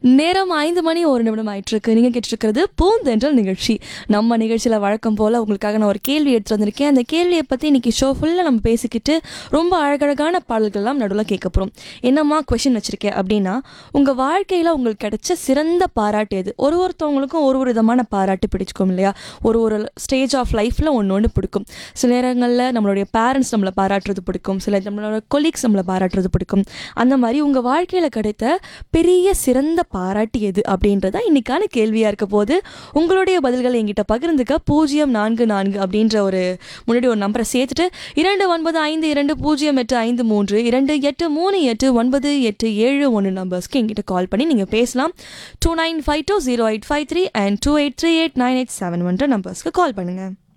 நேரம் ஐந்து மணி ஒரு நிமிடம் ஆயிட்டு இருக்கு நீங்க கேட்டிருக்கிறது பூந்தென்றல் நிகழ்ச்சி நம்ம நிகழ்ச்சியில வழக்கம் போல உங்களுக்காக நான் ஒரு கேள்வி எடுத்து வந்திருக்கேன் அந்த கேள்வியை பத்தி இன்னைக்கு ஷோ ஃபுல்லா நம்ம பேசிக்கிட்டு ரொம்ப அழகழகான பாடல்கள் எல்லாம் நடுவில் கேட்க போறோம் என்னம்மா கொஷின் வச்சிருக்கேன் அப்படின்னா உங்க வாழ்க்கையில உங்களுக்கு கிடைச்ச சிறந்த பாராட்டு எது ஒரு ஒருத்தவங்களுக்கும் ஒரு ஒரு விதமான பாராட்டு பிடிச்சிக்கும் இல்லையா ஒரு ஒரு ஸ்டேஜ் ஆஃப் லைஃப்ல ஒன்று ஒன்று பிடிக்கும் சில நேரங்களில் நம்மளுடைய பேரண்ட்ஸ் நம்மளை பாராட்டுறது பிடிக்கும் சில நம்மளோட கொலீக்ஸ் நம்மளை பாராட்டுறது பிடிக்கும் அந்த மாதிரி உங்கள் வாழ்க்கையில் கிடைத்த பெரிய சிறந்த பாராட்டு எது அப்படின்றத இன்னைக்கான கேள்வியாக இருக்க போது உங்களுடைய பதில்களை என்கிட்ட பகிர்ந்துக்க பூஜ்ஜியம் நான்கு நான்கு அப்படின்ற ஒரு முன்னாடி ஒரு நம்பரை சேர்த்துட்டு இரண்டு ஒன்பது ஐந்து இரண்டு பூஜ்ஜியம் எட்டு ஐந்து மூன்று இரண்டு எட்டு மூணு எட்டு ஒன்பது எட்டு ஏழு ஒன்று நம்பர்ஸ்க்கு என்கிட்ட கால் பண்ணி நீங்கள் பேசலாம் two nine five two zero eight five three and two eight three eight nine eight seven ஒன்ற நம்பர்ஸ்க்கு கால் பண்ணுங்கள்